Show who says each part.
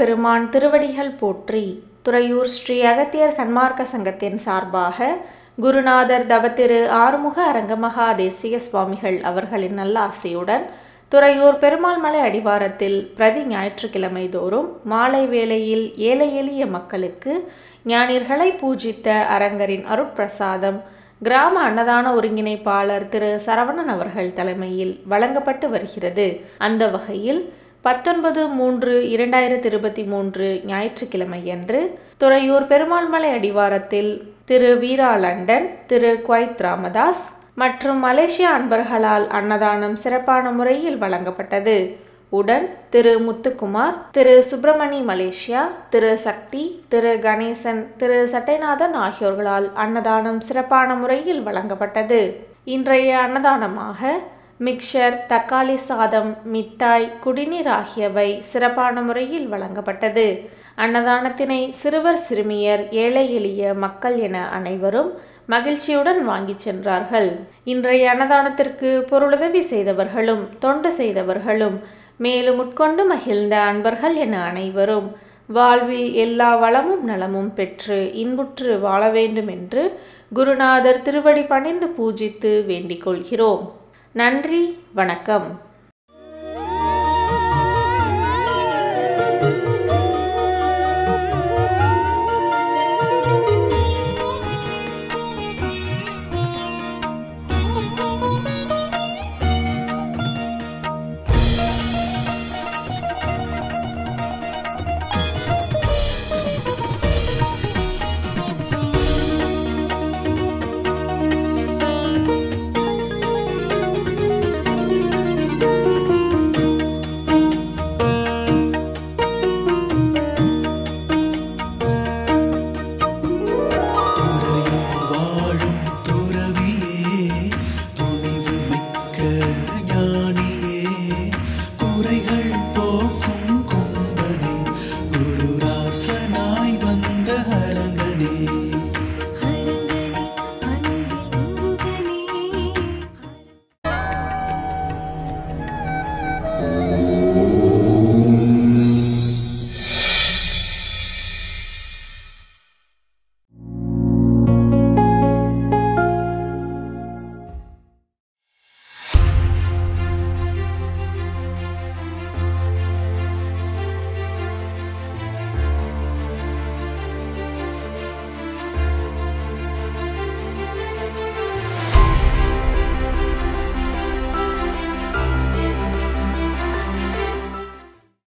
Speaker 1: பெருமான் திருவடிகள் போற்றி துறையூர் ஸ்ரீ அகத்தியர் சன்மார்க்க சங்கத்தின் சார்பாக குருநாதர் தவத்திரு ஆறுமுக அரங்கமகா தேசிய சுவாமிகள் அவர்களின் நல்ல ஆசையுடன் துறையூர் பெருமாள் மலை அடிவாரத்தில் பிரதி ஞாயிற்றுக்கிழமை தோறும் மாலை வேளையில் ஏழை எளிய மக்களுக்கு ஞானியர்களை பூஜித்த அரங்கரின் அருட்பிரசாதம் கிராம அன்னதான ஒருங்கிணைப்பாளர் திரு சரவணன் அவர்கள் தலைமையில் வழங்கப்பட்டு வருகிறது அந்த வகையில் பத்தொன்பது மூன்று இரண்டாயிரத்தி இருபத்தி மூன்று ஞாயிற்றுக்கிழமையன்று துறையூர் பெருமாள்மலை அடிவாரத்தில் திரு வீரா லண்டன் திரு குவைத் ராமதாஸ் மற்றும் மலேசியா அன்பர்களால் அன்னதானம் சிறப்பான முறையில் வழங்கப்பட்டது உடன் திரு முத்துக்குமார் திரு சுப்பிரமணி மலேசியா திரு சக்தி திரு கணேசன் திரு சட்டைநாதன் ஆகியோர்களால் அன்னதானம் சிறப்பான முறையில் வழங்கப்பட்டது இன்றைய அன்னதானமாக மிக்சர் தக்காளி சாதம் மிட்டாய் குடிநீர் ஆகியவை சிறப்பான முறையில் வழங்கப்பட்டது அன்னதானத்தினை சிறுவர் சிறுமியர் ஏழை எளிய மக்கள் என அனைவரும் மகிழ்ச்சியுடன் வாங்கிச் சென்றார்கள் இன்றைய அன்னதானத்திற்கு பொருளுதவி செய்தவர்களும் தொண்டு செய்தவர்களும் மேலும் உட்கொண்டு மகிழ்ந்த அன்பர்கள் என அனைவரும் வாழ்வில் எல்லா வளமும் நலமும் பெற்று இன்புற்று வாழ வேண்டும் என்று குருநாதர் திருவடி பணிந்து பூஜித்து வேண்டிக் கொள்கிறோம் நன்றி வணக்கம்